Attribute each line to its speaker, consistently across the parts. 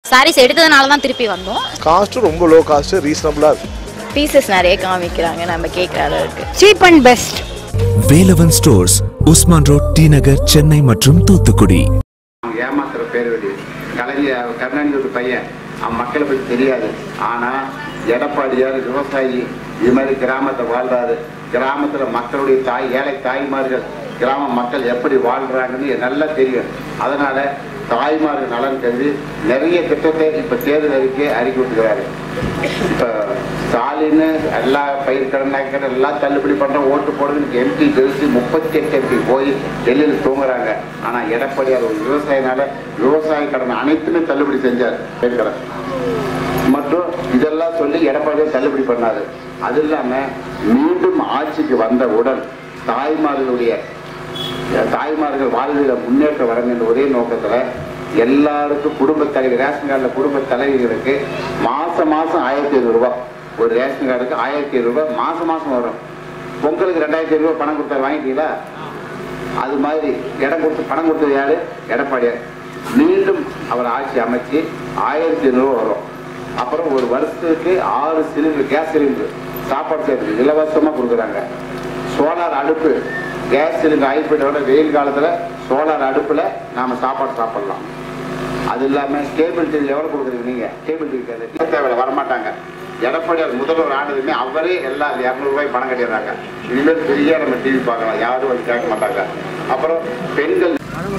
Speaker 1: சாரீஸ் எடுத்ததுனால தான் திருப்பி வந்தோம்
Speaker 2: காஸ்ட்டும் ரொம்ப லோ காஸ்ட் ரீசனபிளாக இருக்கு
Speaker 3: பீசஸ் நிறைய காமிக்கிறாங்க நம்ம கேட்குற அளவுக்கு
Speaker 4: cheap and best
Speaker 5: Velavan stores Usman road T Nagar Chennai மற்றும் தூத்துக்குடி
Speaker 6: அவங்க ஏமாத்துற பேர் வழி கலைஞர் கருணாநிதி பையன் அவன் மக்களை பற்றி தெரியாது ஆனா எடப்பாடியார் விவசாயி இது மாதிரி கிராமத்தை வாழ்றாரு கிராமத்துல மக்களுடைய தாய் ஏழை தாய்மார்கள் கிராம மக்கள் எப்படி வாழ்றாங்கன்னு நல்லா தெரியும் அதனால தாய்மார்கள் நலன் கருதி நிறைய திட்டத்தை இப்ப தேர்தல் அறிக்கை அறிக்கை விட்டுக்கிறாரு இப்ப ஸ்டாலின் எல்லா பயிர் கடன் நகை கடன் எல்லாம் தள்ளுபடி பண்ற ஓட்டு போடுறதுக்கு எம்பி ஜெயிச்சு முப்பத்தி எட்டு எம்பி போய் டெல்லியில் தூங்குறாங்க ஆனா எடப்பாடியார் ஒரு விவசாயினால விவசாய கடன் அனைத்துமே தள்ளுபடி செஞ்சார் பயிர் கடன் மற்றும் இதெல்லாம் சொல்லி எடப்பாடியார் தள்ளுபடி பண்ணாரு அது இல்லாம மீண்டும் ஆட்சிக்கு வந்தவுடன் தாய்மார்களுடைய தாய்மார்கள் வாழ்வில் முன்னேற்றம் வர என்ற ஒரே நோக்கத்துல எல்லாருக்கும் குடும்ப தலைவி ரேஷன் கார்டில் குடும்ப தலைவிகளுக்கு மாசம் மாசம் ஆயிரத்தி ஐநூறு ரூபாய் ஒரு ரேஷன் கார்டுக்கு ஆயிரத்தி ஐநூறு ரூபாய் மாசம் மாசம் வரும் பொங்கலுக்கு ரெண்டாயிரத்தி ஐநூறு ரூபாய் பணம் கொடுத்தா வாங்கிட்டீங்களா அது மாதிரி இடம் கொடுத்து பணம் கொடுத்தது யாரு எடப்பாடியார் மீண்டும் அவர் ஆட்சி அமைச்சு ஆயிரத்தி ஐநூறு வரும் அப்புறம் ஒரு வருஷத்துக்கு ஆறு சிலிண்டர் கேஸ் சிலிண்டர் சாப்பாடு சேர்த்து இலவசமா கொடுக்குறாங்க சோலார் அடுப்பு கேஸ் சிலிண்டர் ஆகிப்போயிட்டோட வெயில் காலத்துல சோலார் அடுப்புல நாம சாப்பாடு சாப்பிடலாம் அது இல்லாம கேபிள் டிவி எவ்வளவு கொடுக்குறீங்க நீங்க கேபிள் டிவி தேவையில்ல வரமாட்டாங்க எடப்பாடியார் முதல்வர் ஆனதுமே அவரே எல்லா இரநூறு ரூபாய் பணம் கட்டிடுறாங்க இனிமேல் ஃப்ரீயா நம்ம டிவி பார்க்கலாம் யாரும் வந்து கேட்க மாட்டாங்க அப்புறம் பெண்கள்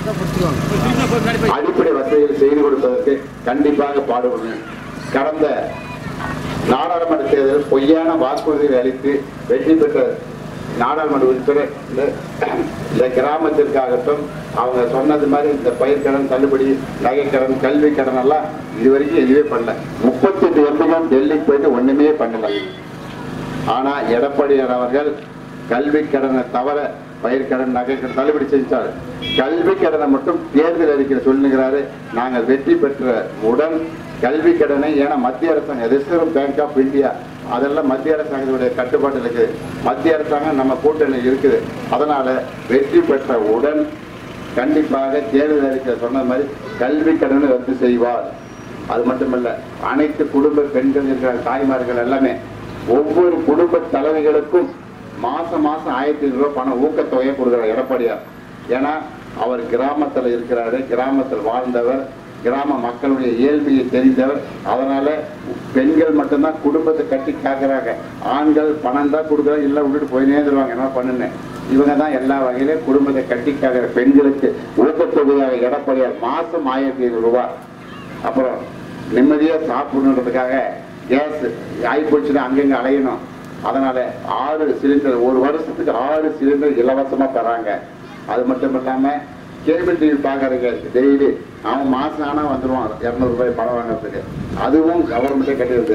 Speaker 6: அடிப்படை வசதிகள் செய்து கொடுப்பதற்கு கண்டிப்பாக பாடுபடுவேன் கடந்த நாடாளுமன்ற தேர்தலில் பொய்யான வாக்குறுதிகளை அளித்து வெற்றி பெற்ற நாடாளுமன்ற உறுப்பினர் இந்த- இந்த கிராமத்திற்காகட்டும் அவங்க சொன்னது மாதிரி இந்த பயிர்க்கடன் தள்ளுபடி நகைக்கடன் கல்வி கடன் எல்லாம் இது வரைக்கும் எதுவே பண்ணல முப்பத்தெட்டு எம்பிகள் டெல்லிக்கு போயிட்டு ஒண்ணுமே பண்ணல ஆனா எடப்பாடியார் அவர்கள் கல்வி கடனை தவிர பயிர்க்கடன் நகைக்கடன் தள்ளுபடி செஞ்சார் கல்வி கடனை மட்டும் தேர்தல் அறிக்கையில் சொல்லுகிறாரு நாங்கள் வெற்றி பெற்ற உடன் கல்வி கடனை ஏன்னா மத்திய அரசாங்கம் ரிசர்வ் பேங்க் ஆஃப் இந்தியா அதெல்லாம் மத்திய அரசாங்கத்துடைய கட்டுப்பாட்டில் இருக்குது மத்திய அரசாங்கம் நம்ம கூட்டணி இருக்குது அதனால வெற்றி பெற்ற உடன் கண்டிப்பாக தேர்தல் அறிக்கையில் சொன்ன மாதிரி கல்வி கடனை ரத்து செய்வார் அது மட்டுமல்ல அனைத்து குடும்ப பெண்கள் இருக்கிற தாய்மார்கள் எல்லாமே ஒவ்வொரு குடும்ப தலைவிகளுக்கும் மாசம் மாசம் ஆயிரத்தி ஐநூறு ரூபாய் பணம் ஊக்கத்தொகையை கொடுக்குறார் எடப்பாடியார் ஏன்னா அவர் கிராமத்துல இருக்கிறாரு கிராமத்தில் வாழ்ந்தவர் கிராம மக்களுடைய இயல்பையை தெரிந்தவர் அதனால பெண்கள் மட்டும்தான் குடும்பத்தை கட்டி காக்குறாங்க ஆண்கள் பணம் தான் கொடுக்குறாங்க இல்லை விட்டுட்டு போய் நேர்ந்துருவாங்க என்ன பண்ணுன்னு இவங்க தான் எல்லா வகையிலும் குடும்பத்தை கட்டி காக்கிற பெண்களுக்கு ஊக்கத்தொகையாக எடப்பாடியார் மாசம் ஆயிரத்தி ஐநூறு ரூபாய் அப்புறம் நிம்மதியா சாப்பிடணுன்றதுக்காக கேஸ் ஆகி போச்சுன்னா அங்கங்க அலையணும் அதனால ஆறு சிலிண்டர் ஒரு வருஷத்துக்கு ஆறு சிலிண்டர் இலவசமா தராங்க அது மட்டும் இல்லாம கேபிள் டிவி பாக்குறதுக்கு டெய்லி அவன் மாசம் ஆனா வந்துருவான் இருநூறு ரூபாய் பணம் வாங்குறதுக்கு அதுவும் கவர்மெண்டே கட்டிடுது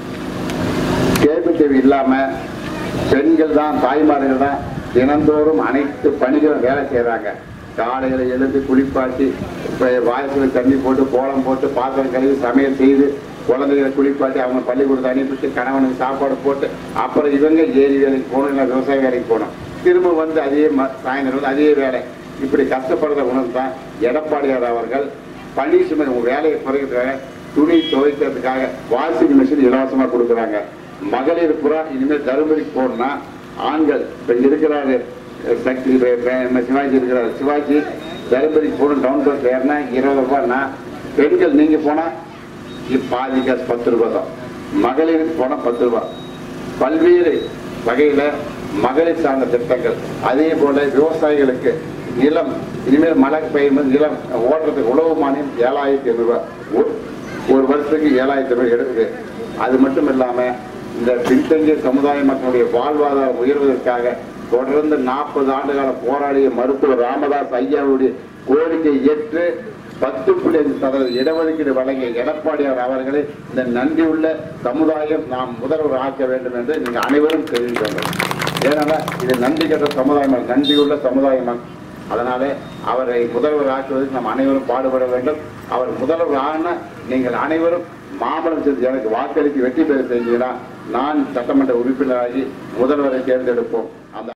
Speaker 6: கேபிள் டிவி இல்லாம பெண்கள் தான் தாய்மார்கள் தான் தினந்தோறும் அனைத்து பணிகளும் வேலை செய்யறாங்க காலையில எழுந்து குளிப்பாட்டி இப்ப வாய்ஸ்ல தண்ணி போட்டு கோலம் போட்டு பாத்திரம் கழுவி சமையல் செய்து குழந்தைகளை குளிப்பாட்டி அவங்க பள்ளிக்கூடத்தை அனுப்பிட்டு கணவனுக்கு சாப்பாடு போட்டு அப்புறம் இவங்க ஏரி வேலைக்கு போகணும் இல்லை விவசாய வேலைக்கு போகணும் திரும்ப வந்து அதே ம- சாயந்தரம் வந்து அதே வேலை இப்படி கஷ்டப்படுற உணவு தான் எடப்பாடியார் அவர்கள் பணி சுமை உங்க வேலையை குறைக்கிறதுக்காக துணி துவைக்கிறதுக்காக வாஷிங் மிஷின் இலவசமா கொடுக்குறாங்க மகளிர் புறா இனிமேல் தருமபுரிக்கு போகணும்னா ஆண்கள் இப்ப இருக்கிறாரு அஹ், சக்தி இப்ப- இப்ப நம்ம சிவாஜி இருக்கிறாரு சிவாஜி தருமபுரிக்கு போகணும் டவுன் பஸ் ஏறினா இருபது ரூபாய்னா பெண்கள் நீங்க போனா இப்ப பாதி காசு பத்து ரூபாய் தான் மகளிருக்கு போனா பத்து ரூபாய் பல்வேறு வகையில மகளிர் சார்ந்த திட்டங்கள் அதே போல விவசாயிகளுக்கு நிலம் இனிமேல் மழை பெய்யும் போது நிலம் ஓடுறதுக்கு உழவு மானியம் ஏழாயிரத்தி ஐநூறு ரூபாய் ஒரு- ஒரு வருஷத்துக்கு ஏழாயிரத்தி ரூபாய் எடுக்குது அது மட்டும் இல்லாம இந்த பின்தங்கிய சமுதாய மக்களுடைய வாழ்வாதாரம் உயர்வதற்காக தொடர்ந்து நாற்பது ஆண்டு கால போராடிய மருத்துவர் ராமதாஸ் ஐயாவுடைய கோரிக்கை ஏற்று பத்து புள்ளி ஐந்து சதவீத இடஒதுக்கீடு வழங்கிய எடப்பாடியார் அவர்களை இந்த நன்றியுள்ள சமுதாயம் நாம் முதல்வர் ஆக்க வேண்டும் என்று நீங்க அனைவரும் தெரிவிக்கின்றோம் ஏன்னா இது நன்றி கெட்ட சமுதாயம் அல்ல, நன்றியுள்ள சமுதாயம் அதனாலே அவரை முதல்வர் ஆக்குவதற்கு நாம் அனைவரும் பாடுபட வேண்டும் அவர் முதல்வர் ஆன நீங்கள் அனைவரும் மாமலம் செய்து எனக்கு வாக்களித்து வெற்றி பெற செய்தீங்கன்னா நான் சட்டமன்ற உறுப்பினராகி முதல்வரை தேர்ந்தெடுப்போம்